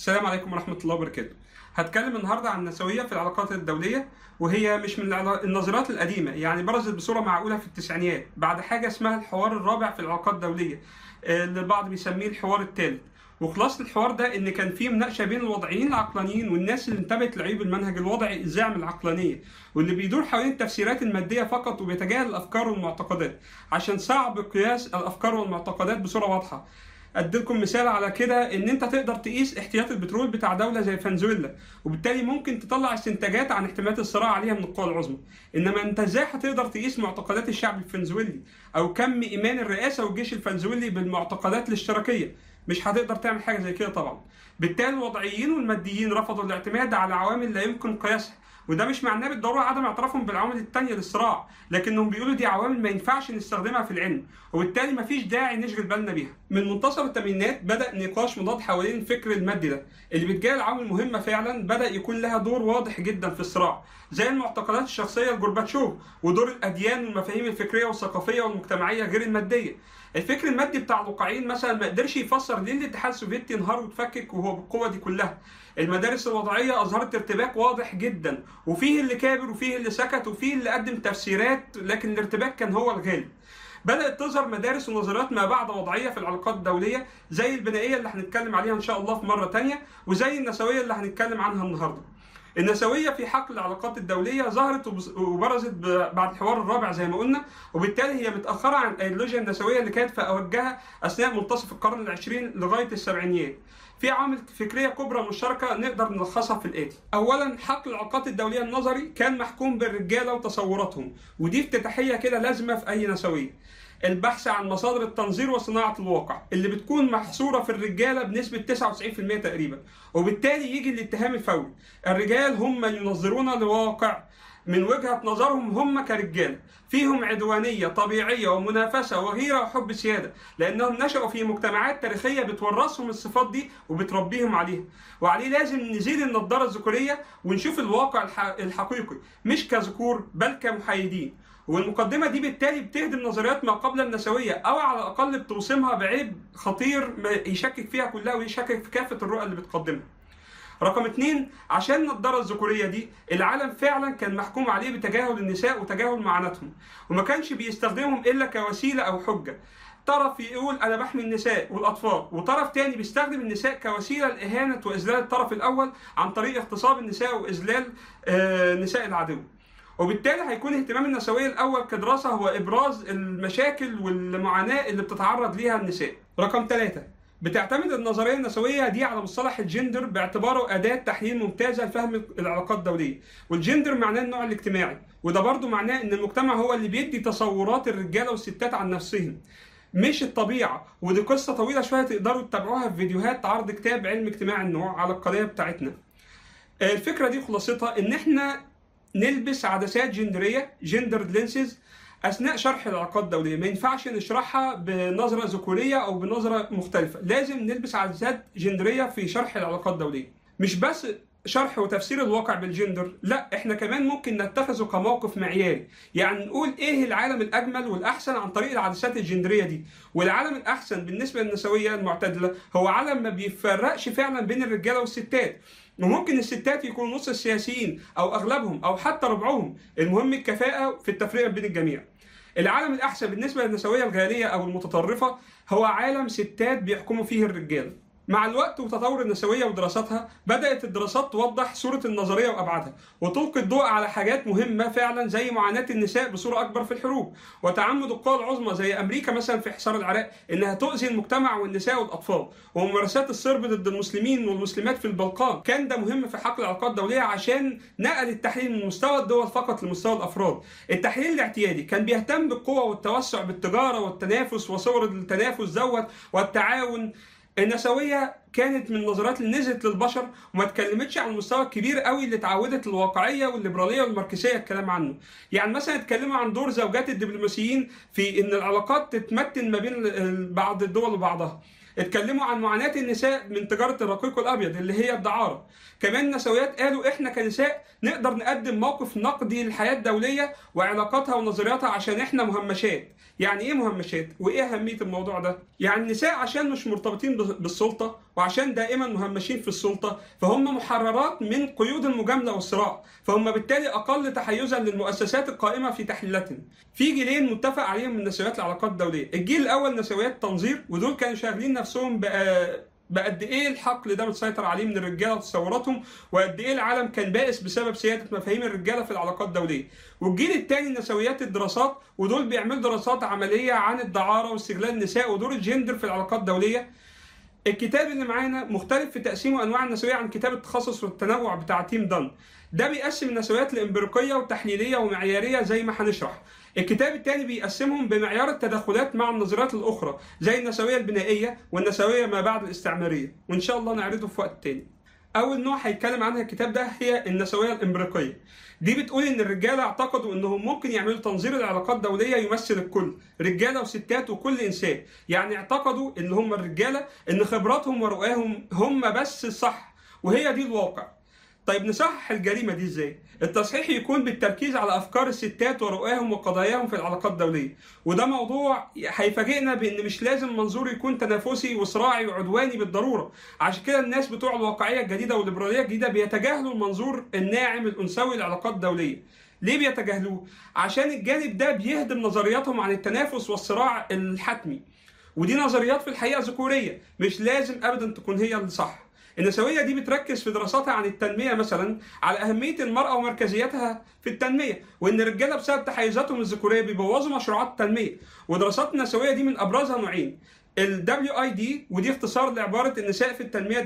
السلام عليكم ورحمة الله وبركاته. هتكلم النهارده عن النسوية في العلاقات الدولية وهي مش من العلا- النظريات القديمة يعني برزت بصورة معقولة في التسعينيات بعد حاجة اسمها الحوار الرابع في العلاقات الدولية آه، اللي البعض بيسميه الحوار الثالث. وخلاصة الحوار ده إن كان في مناقشة بين الوضعيين العقلانيين والناس اللي انتبهت لعيوب المنهج الوضعي الزاعم العقلانية واللي بيدور حوالين التفسيرات المادية فقط وبيتجاهل الأفكار والمعتقدات عشان صعب قياس الأفكار والمعتقدات بصورة واضحة. اديلكم مثال على كده ان انت تقدر تقيس احتياطي البترول بتاع دوله زي فنزويلا وبالتالي ممكن تطلع استنتاجات عن احتمالات الصراع عليها من القوى العظمى انما انت ازاي هتقدر تقيس معتقدات الشعب الفنزويلي او كم ايمان الرئاسه والجيش الفنزويلي بالمعتقدات الاشتراكيه مش هتقدر تعمل حاجه زي كده طبعا بالتالي الوضعيين والماديين رفضوا الاعتماد على عوامل لا يمكن قياسها وده مش معناه بالضروره عدم اعترافهم بالعوامل التانية للصراع لكنهم بيقولوا دي عوامل ما ينفعش نستخدمها في العلم وبالتالي مفيش داعي نشغل بالنا بيها من منتصف الثمانينات بدا نقاش مضاد حوالين الفكر المادي ده اللي بيتجاهل عوامل مهمه فعلا بدا يكون لها دور واضح جدا في الصراع زي المعتقدات الشخصيه لجورباتشوف ودور الاديان والمفاهيم الفكريه والثقافيه والمجتمعيه غير الماديه الفكر المادي بتاع الواقعيين مثلا ما قدرش يفسر ليه الاتحاد السوفيتي انهار واتفكك وهو بالقوه دي كلها المدارس الوضعيه اظهرت ارتباك واضح جدا وفيه اللي كابر وفيه اللي سكت وفيه اللي قدم تفسيرات لكن الارتباك كان هو الغالب بدات تظهر مدارس ونظريات ما بعد وضعيه في العلاقات الدوليه زي البنائيه اللي هنتكلم عليها ان شاء الله في مره تانية وزي النسويه اللي هنتكلم عنها النهارده النسوية في حقل العلاقات الدولية ظهرت وبز- وبرزت ب- بعد الحوار الرابع زي ما قلنا وبالتالي هي متأخرة عن الأيديولوجيا النسوية اللي كانت في أوجها أثناء منتصف القرن العشرين لغاية السبعينيات في عوامل فكرية كبرى مشتركة نقدر نلخصها في الآتي أولا حقل العلاقات الدولية النظري كان محكوم بالرجالة وتصوراتهم ودي افتتاحية كده لازمة في أي نسوية البحث عن مصادر التنظير وصناعة الواقع اللي بتكون محصورة في الرجالة بنسبة 99% تقريبا وبالتالي يجي الاتهام الفوري الرجال هم من ينظرون لواقع من وجهة نظرهم هم كرجال فيهم عدوانية طبيعية ومنافسة وغيرة وحب سيادة لأنهم نشأوا في مجتمعات تاريخية بتورثهم الصفات دي وبتربيهم عليها وعليه لازم نزيل النضارة الذكورية ونشوف الواقع الح- الحقيقي مش كذكور بل كمحايدين والمقدمه دي بالتالي بتهدم نظريات ما قبل النسويه او على الاقل بتوصمها بعيب خطير ما يشكك فيها كلها ويشكك في كافه الرؤى اللي بتقدمها. رقم اتنين عشان النضاره الذكوريه دي العالم فعلا كان محكوم عليه بتجاهل النساء وتجاهل معاناتهم وما كانش بيستخدمهم الا كوسيله او حجه. طرف يقول انا بحمي النساء والاطفال وطرف تاني بيستخدم النساء كوسيله لاهانه واذلال الطرف الاول عن طريق اغتصاب النساء واذلال آه، نساء العدو. وبالتالي هيكون اهتمام النسويه الاول كدراسه هو ابراز المشاكل والمعاناه اللي بتتعرض ليها النساء. رقم ثلاثة بتعتمد النظريه النسويه دي على مصطلح الجندر باعتباره اداه تحليل ممتازه لفهم العلاقات الدوليه، والجندر معناه النوع الاجتماعي، وده برضو معناه ان المجتمع هو اللي بيدي تصورات الرجاله والستات عن نفسهم. مش الطبيعه ودي قصه طويله شويه تقدروا تتابعوها في فيديوهات عرض كتاب علم اجتماع النوع على القناه بتاعتنا. الفكره دي خلاصتها ان احنا نلبس عدسات جندريه جندر لينسز اثناء شرح العلاقات الدوليه ما ينفعش نشرحها بنظره ذكوريه او بنظره مختلفه لازم نلبس عدسات جندريه في شرح العلاقات الدوليه مش بس شرح وتفسير الواقع بالجندر لا احنا كمان ممكن نتخذه كموقف معياري يعني نقول ايه العالم الاجمل والاحسن عن طريق العدسات الجندريه دي والعالم الاحسن بالنسبه للنسويه المعتدله هو عالم ما بيفرقش فعلا بين الرجاله والستات وممكن الستات يكونوا نص السياسيين او اغلبهم او حتى ربعهم المهم الكفاءه في التفرقه بين الجميع العالم الاحسن بالنسبه للنسويه الغاليه او المتطرفه هو عالم ستات بيحكموا فيه الرجال مع الوقت وتطور النسويه ودراستها بدات الدراسات توضح صوره النظريه وابعادها وتلقي الضوء على حاجات مهمه فعلا زي معاناه النساء بصوره اكبر في الحروب وتعمد القوى العظمى زي امريكا مثلا في حصار العراق انها تؤذي المجتمع والنساء والاطفال وممارسات الصرب ضد المسلمين والمسلمات في البلقان كان ده مهم في حقل العلاقات الدوليه عشان نقل التحليل من مستوى الدول فقط لمستوى الافراد التحليل الاعتيادي كان بيهتم بالقوه والتوسع بالتجاره والتنافس وصور التنافس دوت والتعاون النسويه كانت من النظريات اللي نزلت للبشر وما اتكلمتش عن المستوى الكبير قوي اللي اتعودت الواقعيه والليبراليه والماركسيه الكلام عنه يعني مثلا اتكلموا عن دور زوجات الدبلوماسيين في ان العلاقات تتمتن ما بين ال- بعض الدول وبعضها اتكلموا عن معاناة النساء من تجارة الرقيق الأبيض اللي هي الدعارة كمان النسويات قالوا إحنا كنساء نقدر نقدم موقف نقدي للحياة الدولية وعلاقاتها ونظرياتها عشان إحنا مهمشات يعني إيه مهمشات وإيه أهمية الموضوع ده يعني النساء عشان مش مرتبطين بالسلطة وعشان دائما مهمشين في السلطه فهم محررات من قيود المجامله والصراع فهم بالتالي اقل تحيزا للمؤسسات القائمه في تحليلاتهم في جيلين متفق عليهم من نسويات العلاقات الدوليه الجيل الاول نسويات تنظير ودول كانوا شاغلين نفسهم بقى بقد ايه الحقل ده بتسيطر عليه من الرجاله وتصوراتهم وقد ايه العالم كان بائس بسبب سياده مفاهيم الرجاله في العلاقات الدوليه والجيل الثاني نسويات الدراسات ودول بيعملوا دراسات عمليه عن الدعاره واستغلال النساء ودور الجندر في العلاقات الدوليه الكتاب اللي معانا مختلف في تقسيمه انواع النسويه عن كتاب التخصص والتنوع بتاع تيم دان ده بيقسم النسويات لامبريقيه وتحليليه ومعياريه زي ما هنشرح الكتاب الثاني بيقسمهم بمعيار التدخلات مع النظريات الاخرى زي النسويه البنائيه والنسويه ما بعد الاستعماريه وان شاء الله نعرضه في وقت تاني اول نوع هيتكلم عنها الكتاب ده هي النسويه الامبريقيه دي بتقول ان الرجاله اعتقدوا انهم ممكن يعملوا تنظير العلاقات الدوليه يمثل الكل رجاله وستات وكل انسان يعني اعتقدوا ان هم الرجاله ان خبراتهم ورؤاهم هم بس الصح وهي دي الواقع طيب نصحح الجريمة دي ازاي؟ التصحيح يكون بالتركيز على أفكار الستات ورؤاهم وقضاياهم في العلاقات الدولية، وده موضوع هيفاجئنا بإن مش لازم منظور يكون تنافسي وصراعي وعدواني بالضرورة، عشان كده الناس بتوع الواقعية الجديدة والليبرالية الجديدة بيتجاهلوا المنظور الناعم الأنثوي للعلاقات الدولية. ليه بيتجاهلوه؟ عشان الجانب ده بيهدم نظرياتهم عن التنافس والصراع الحتمي. ودي نظريات في الحقيقة ذكورية، مش لازم أبدا تكون هي الصح. النسوية دي بتركز في دراساتها عن التنمية مثلا على أهمية المرأة ومركزيتها في التنمية وإن الرجالة بسبب تحيزاتهم الذكورية بيبوظوا مشروعات التنمية ودراسات النسوية دي من أبرزها نوعين ال WID ودي اختصار لعبارة النساء في التنمية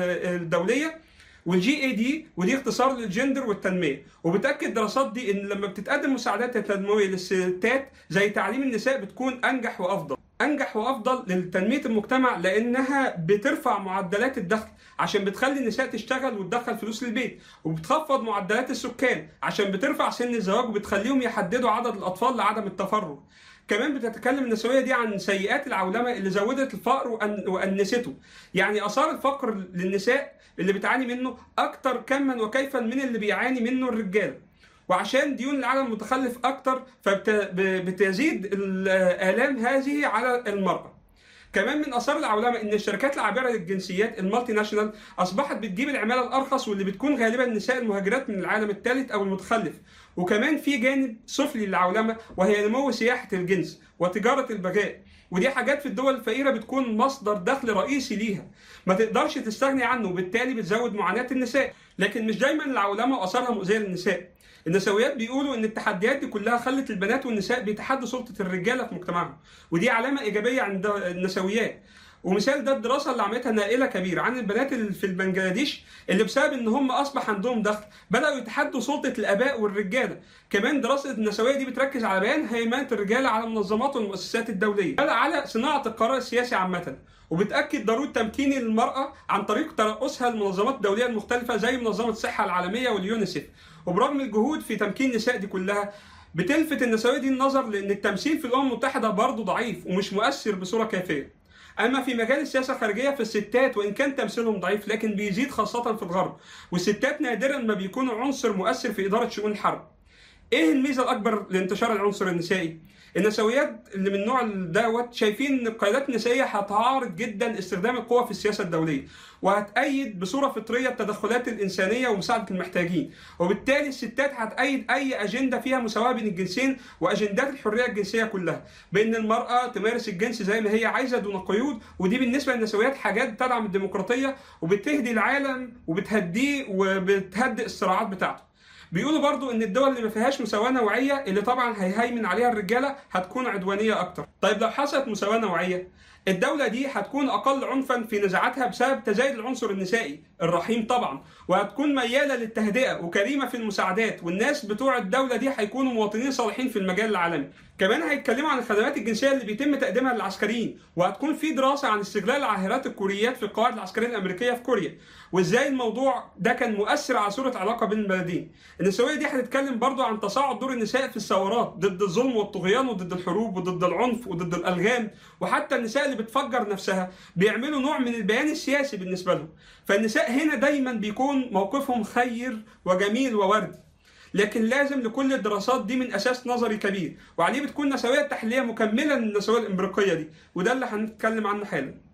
الدولية والجي اي دي ودي اختصار للجندر والتنميه وبتاكد الدراسات دي ان لما بتتقدم مساعدات تنمويه للستات زي تعليم النساء بتكون انجح وافضل انجح وافضل لتنميه المجتمع لانها بترفع معدلات الدخل عشان بتخلي النساء تشتغل وتدخل فلوس للبيت وبتخفض معدلات السكان عشان بترفع سن الزواج وبتخليهم يحددوا عدد الاطفال لعدم التفرغ كمان بتتكلم النسويه دي عن سيئات العولمه اللي زودت الفقر وانسته يعني اثار الفقر للنساء اللي بتعاني منه اكتر كما وكيفا من اللي بيعاني منه الرجال وعشان ديون العالم متخلف اكتر فبتزيد الالام هذه على المراه كمان من اثار العولمه ان الشركات العابره للجنسيات المالتي ناشونال اصبحت بتجيب العماله الارخص واللي بتكون غالبا النساء المهاجرات من العالم الثالث او المتخلف وكمان في جانب سفلي للعولمه وهي نمو سياحه الجنس وتجاره البغاء ودي حاجات في الدول الفقيره بتكون مصدر دخل رئيسي ليها ما تقدرش تستغني عنه وبالتالي بتزود معاناه النساء لكن مش دايما العولمه واثارها مؤذيه للنساء النسويات بيقولوا ان التحديات دي كلها خلت البنات والنساء بيتحدوا سلطه الرجاله في مجتمعهم ودي علامه ايجابيه عند النسويات ومثال ده الدراسه اللي عملتها نائله كبير عن البنات اللي في بنجلاديش اللي بسبب ان هم اصبح عندهم دخل بداوا يتحدوا سلطه الاباء والرجاله كمان دراسه النسويه دي بتركز على بيان هيمنه الرجاله على المنظمات والمؤسسات الدوليه بل على صناعه القرار السياسي عامه وبتاكد ضروره تمكين المراه عن طريق ترأسها المنظمات الدوليه المختلفه زي منظمه الصحه العالميه واليونيسيف وبرغم الجهود في تمكين النساء دي كلها بتلفت النسويه دي النظر لان التمثيل في الامم المتحده برضه ضعيف ومش مؤثر بصوره كافيه اما في مجال السياسه الخارجيه فالستات وان كان تمثيلهم ضعيف لكن بيزيد خاصه في الغرب والستات نادرا ما بيكونوا عنصر مؤثر في اداره شؤون الحرب ايه الميزه الاكبر لانتشار العنصر النسائي النسويات اللي من النوع دوت شايفين ان القيادات النسائيه هتعارض جدا استخدام القوه في السياسه الدوليه وهتأيد بصوره فطريه التدخلات الانسانيه ومساعده المحتاجين وبالتالي الستات هتأيد اي اجنده فيها مساواه بين الجنسين واجندات الحريه الجنسيه كلها بان المراه تمارس الجنس زي ما هي عايزه دون قيود ودي بالنسبه للنسويات حاجات تدعم الديمقراطيه وبتهدي العالم وبتهديه وبتهدئ الصراعات بتاعته بيقولوا برضو ان الدول اللي ما فيهاش مساواه نوعيه اللي طبعا هيهيمن عليها الرجاله هتكون عدوانيه اكتر طيب لو حصلت مساواه نوعيه الدولة دي هتكون أقل عنفا في نزاعاتها بسبب تزايد العنصر النسائي الرحيم طبعا وهتكون ميالة للتهدئة وكريمة في المساعدات والناس بتوع الدولة دي هيكونوا مواطنين صالحين في المجال العالمي كمان هيتكلموا عن الخدمات الجنسية اللي بيتم تقديمها للعسكريين وهتكون في دراسة عن استغلال عاهرات الكوريات في القواعد العسكرية الأمريكية في كوريا وازاي الموضوع ده كان مؤثر على صورة علاقة بين البلدين النسوية دي هتتكلم برضو عن تصاعد دور النساء في الثورات ضد الظلم والطغيان وضد الحروب وضد العنف وضد الألغام وحتى النساء اللي بتفجر نفسها بيعملوا نوع من البيان السياسي بالنسبة لهم فالنساء هنا دايما بيكون موقفهم خير وجميل ووردي لكن لازم لكل الدراسات دي من اساس نظري كبير وعليه بتكون نسويه تحليليه مكمله للنسويه الامريكيه دي وده اللي هنتكلم عنه حالا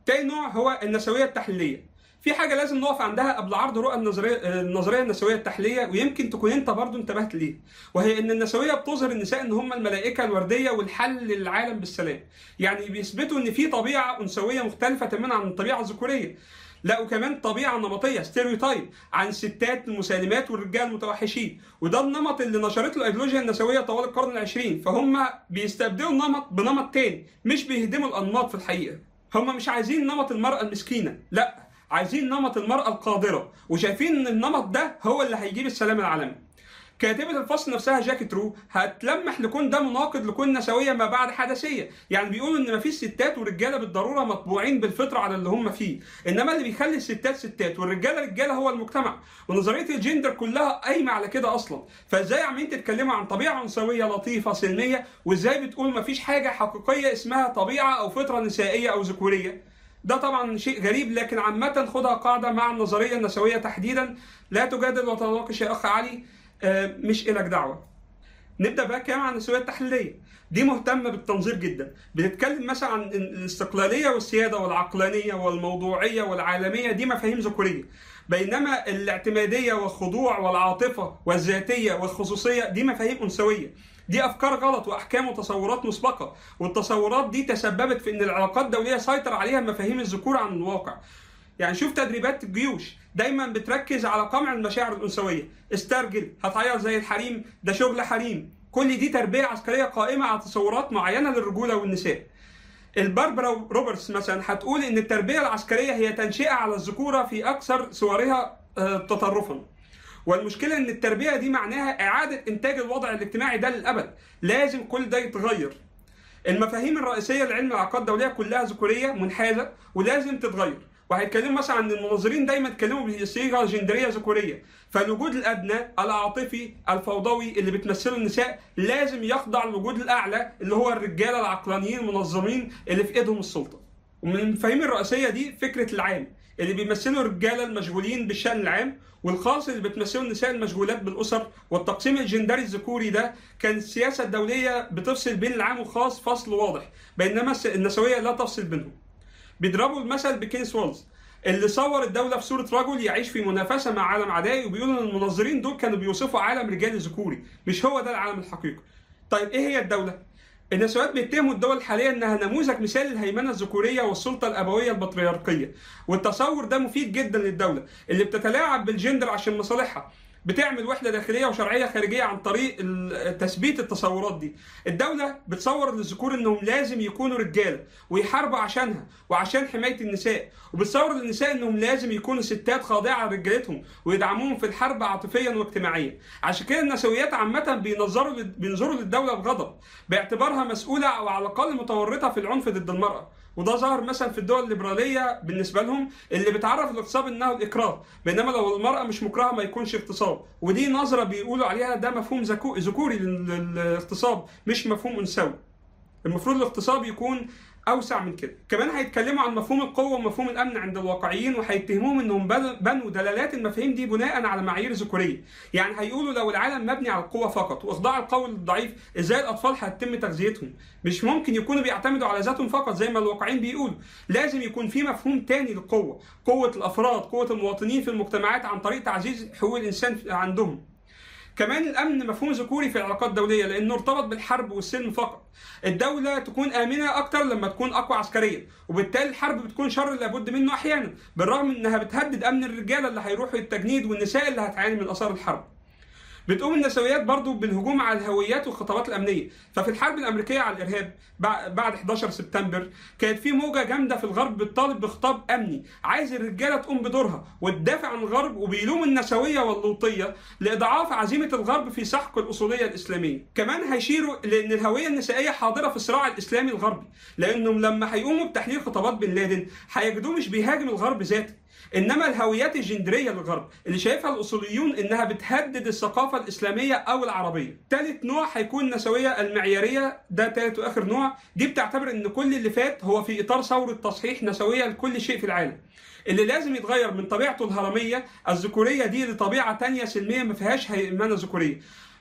تاني نوع هو النسويه التحليليه في حاجه لازم نقف عندها قبل عرض رؤى النظريه النظريه النسويه التحليليه ويمكن تكون انت برضو انتبهت ليه وهي ان النسويه بتظهر النساء ان هم الملائكه الورديه والحل للعالم بالسلام يعني بيثبتوا ان في طبيعه انثويه مختلفه تماما عن الطبيعه الذكوريه لا وكمان طبيعه نمطيه ستيريوتايب عن الستات المسالمات والرجال المتوحشين وده النمط اللي نشرته الايديولوجيا النسويه طوال القرن العشرين فهم بيستبدلوا النمط بنمط تاني مش بيهدموا الانماط في الحقيقه هم مش عايزين نمط المراه المسكينه لا عايزين نمط المراه القادره وشايفين ان النمط ده هو اللي هيجيب السلام العالمي كاتبة الفصل نفسها جاكي ترو هتلمح لكون ده مناقض لكون نسوية ما بعد حدثية يعني بيقولوا ان مفيش ستات ورجالة بالضرورة مطبوعين بالفطرة على اللي هم فيه انما اللي بيخلي الستات ستات والرجالة رجالة هو المجتمع ونظرية الجندر كلها قايمة على كده اصلا فازاي عمالين تتكلموا عن طبيعة انثوية لطيفة سلمية وازاي بتقول مفيش حاجة حقيقية اسمها طبيعة او فطرة نسائية او ذكورية ده طبعا شيء غريب لكن عامة خدها قاعدة مع النظرية النسوية تحديدا لا تجادل وتناقش يا أخ علي آه، مش إلك دعوة نبدا بقى كلام عن النسويه التحليليه دي مهتمه بالتنظير جدا بتتكلم مثلا عن الاستقلاليه والسياده والعقلانيه والموضوعيه والعالميه دي مفاهيم ذكوريه بينما الاعتماديه والخضوع والعاطفه والذاتيه والخصوصيه دي مفاهيم انثويه دي افكار غلط واحكام وتصورات مسبقه والتصورات دي تسببت في ان العلاقات الدوليه سيطر عليها مفاهيم الذكور عن الواقع يعني شوف تدريبات الجيوش دايما بتركز على قمع المشاعر الانثويه استرجل هتعيط زي الحريم ده شغل حريم كل دي تربيه عسكريه قائمه على تصورات معينه للرجوله والنساء الباربرا روبرتس مثلا هتقول ان التربيه العسكريه هي تنشئه على الذكوره في اكثر صورها آه، تطرفا والمشكله ان التربيه دي معناها اعاده انتاج الوضع الاجتماعي ده للابد لازم كل ده يتغير المفاهيم الرئيسيه لعلم العلاقات الدوليه كلها ذكوريه منحازه ولازم تتغير وهيتكلموا مثلا عن المناظرين دايما اتكلموا بصيغه جندريه ذكوريه فالوجود الادنى العاطفي الفوضوي اللي بتمثله النساء لازم يخضع للوجود الاعلى اللي هو الرجاله العقلانيين المنظمين اللي في ايدهم السلطه ومن المفاهيم الرئيسيه دي فكره العام اللي بيمثلوا الرجاله المشغولين بالشان العام والخاص اللي بتمثله النساء المشغولات بالاسر والتقسيم الجندري الذكوري ده كان السياسه الدوليه بتفصل بين العام والخاص فصل واضح بينما النسويه لا تفصل بينهم بيضربوا المثل بكينس وولز اللي صور الدوله في صوره رجل يعيش في منافسه مع عالم عدائي وبيقولوا ان المنظرين دول كانوا بيوصفوا عالم رجالي ذكوري مش هو ده العالم الحقيقي طيب ايه هي الدوله النسويات بيتهموا الدول الحاليه انها نموذج مثالي للهيمنه الذكوريه والسلطه الابويه البطريركيه والتصور ده مفيد جدا للدوله اللي بتتلاعب بالجندر عشان مصالحها بتعمل وحده داخليه وشرعيه خارجيه عن طريق تثبيت التصورات دي الدوله بتصور للذكور انهم لازم يكونوا رجاله ويحاربوا عشانها وعشان حمايه النساء وبتصور للنساء انهم لازم يكونوا ستات خاضعه لرجالتهم ويدعموهم في الحرب عاطفيا واجتماعيا عشان كده النسويات عامه بينظروا بينظروا للدوله بغضب باعتبارها مسؤوله او على الاقل متورطه في العنف ضد المراه وده ظهر مثلا في الدول الليبراليه بالنسبه لهم اللي بتعرف الاغتصاب انه الاكراه بينما لو المراه مش مكرهه ما يكونش اغتصاب ودي نظره بيقولوا عليها ده مفهوم ذكوري للاغتصاب مش مفهوم انثوي المفروض الاغتصاب يكون اوسع من كده كمان هيتكلموا عن مفهوم القوه ومفهوم الامن عند الواقعيين وهيتهموهم انهم بنوا دلالات المفاهيم دي بناء على معايير ذكوريه يعني هيقولوا لو العالم مبني على القوه فقط واخضاع القوي للضعيف ازاي الاطفال هتتم تغذيتهم مش ممكن يكونوا بيعتمدوا على ذاتهم فقط زي ما الواقعيين بيقولوا لازم يكون في مفهوم تاني للقوه قوه الافراد قوه المواطنين في المجتمعات عن طريق تعزيز حقوق الانسان عندهم كمان الامن مفهوم ذكوري في العلاقات الدوليه لانه ارتبط بالحرب والسلم فقط الدوله تكون امنه اكتر لما تكون اقوى عسكريا وبالتالي الحرب بتكون شر لابد منه احيانا بالرغم انها بتهدد امن الرجاله اللي هيروحوا التجنيد والنساء اللي هتعاني من اثار الحرب بتقوم النسويات برضو بالهجوم على الهويات والخطابات الامنيه ففي الحرب الامريكيه على الارهاب بعد 11 سبتمبر كانت في موجه جامده في الغرب بتطالب بخطاب امني عايز الرجاله تقوم بدورها وتدافع عن الغرب وبيلوم النسويه واللوطيه لاضعاف عزيمه الغرب في سحق الاصوليه الاسلاميه كمان هيشيروا لان الهويه النسائيه حاضره في الصراع الاسلامي الغربي لانهم لما هيقوموا بتحليل خطابات بن لادن هيجدوه مش بيهاجم الغرب ذاته انما الهويات الجندريه للغرب اللي شايفها الاصوليون انها بتهدد الثقافه الاسلاميه او العربيه. ثالث نوع هيكون النسويه المعياريه ده ثالث واخر نوع دي بتعتبر ان كل اللي فات هو في اطار ثوره تصحيح نسويه لكل شيء في العالم. اللي لازم يتغير من طبيعته الهرميه الذكوريه دي لطبيعه تانية سلميه ما فيهاش هيمنه ذكوريه.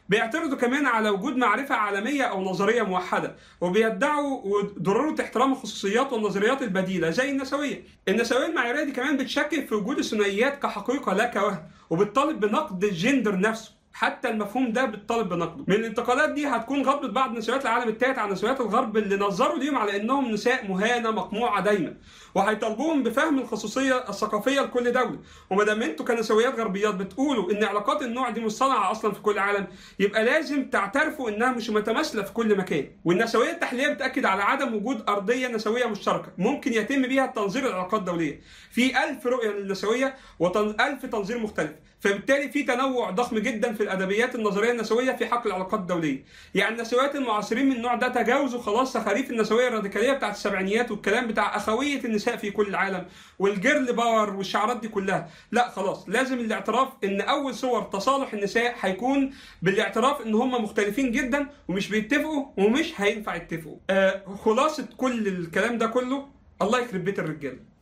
بيعترضوا كمان على وجود معرفة عالمية أو نظرية موحدة وبيدعوا ضرورة احترام الخصوصيات والنظريات البديلة زي النسوية النسوية المعيارية دي كمان بتشكك في وجود الثنائيات كحقيقة لا كوهم وبتطالب بنقد الجندر نفسه حتى المفهوم ده بتطالب بنقده من الانتقادات دي هتكون غضبة بعض نسويات العالم الثالث على نسويات الغرب اللي نظروا ليهم على انهم نساء مهانه مقموعه دايما وهيطالبوهم بفهم الخصوصيه الثقافيه لكل دوله وما دام انتوا كنسويات غربيات بتقولوا ان علاقات النوع دي مصطنعه اصلا في كل عالم يبقى لازم تعترفوا انها مش متماثله في كل مكان والنسويه التحليليه بتاكد على عدم وجود ارضيه نسويه مشتركه ممكن يتم بيها تنظير العلاقات الدوليه في ألف رؤيه للنسويه وألف تنظير مختلف فبالتالي في تنوع ضخم جدا في الادبيات النظريه النسويه في حق العلاقات الدوليه يعني النسويات المعاصرين من النوع ده تجاوزوا خلاص تخاريف النسويه الراديكاليه بتاعت السبعينيات والكلام بتاع اخويه النساء في كل العالم والجيرل باور والشعارات دي كلها لا خلاص لازم الاعتراف ان اول صور تصالح النساء هيكون بالاعتراف ان هم مختلفين جدا ومش بيتفقوا ومش هينفع يتفقوا آه خلاصه كل الكلام ده كله الله يخرب بيت الرجاله